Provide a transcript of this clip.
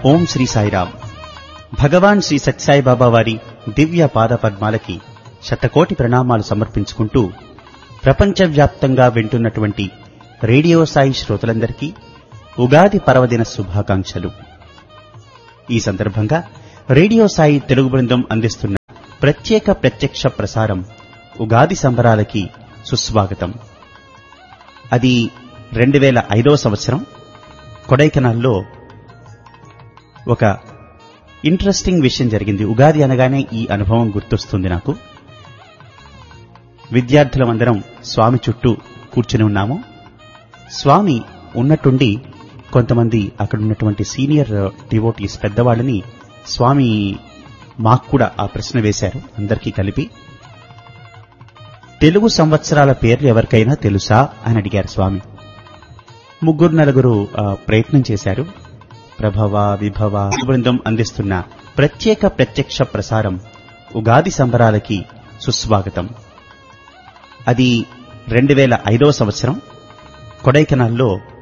ఓం శ్రీ సాయిరామ్ భగవాన్ శ్రీ సత్యసాయిబాబా వారి దివ్య పాద పద్మాలకి శతకోటి ప్రణామాలు సమర్పించుకుంటూ ప్రపంచవ్యాప్తంగా వింటున్నటువంటి రేడియో సాయి శ్రోతలందరికీ ఉగాది పర్వదిన శుభాకాంక్షలు ఈ సందర్భంగా రేడియో సాయి తెలుగు బృందం అందిస్తున్న ప్రత్యేక ప్రత్యక్ష ప్రసారం ఉగాది సంబరాలకి సుస్వాగతం అది రెండు వేల ఐదవ సంవత్సరం కొడైకెనాల్లో ఒక ఇంట్రెస్టింగ్ విషయం జరిగింది ఉగాది అనగానే ఈ అనుభవం గుర్తొస్తుంది నాకు విద్యార్థులమందరం స్వామి చుట్టూ కూర్చుని ఉన్నాము స్వామి ఉన్నట్టుండి కొంతమంది అక్కడ ఉన్నటువంటి సీనియర్ డివోటీస్ పెద్దవాళ్ళని స్వామి మాకు కూడా ఆ ప్రశ్న వేశారు అందరికీ కలిపి తెలుగు సంవత్సరాల పేర్లు ఎవరికైనా తెలుసా అని అడిగారు స్వామి ముగ్గురు నలుగురు ఆ, ప్రయత్నం చేశారు ప్రభవ విభవ బృందం అందిస్తున్న ప్రత్యేక ప్రత్యక్ష ప్రసారం ఉగాది సంబరాలకి సుస్వాగతం అది రెండు వేల ఐదవ సంవత్సరం కొడైకెనాల్లో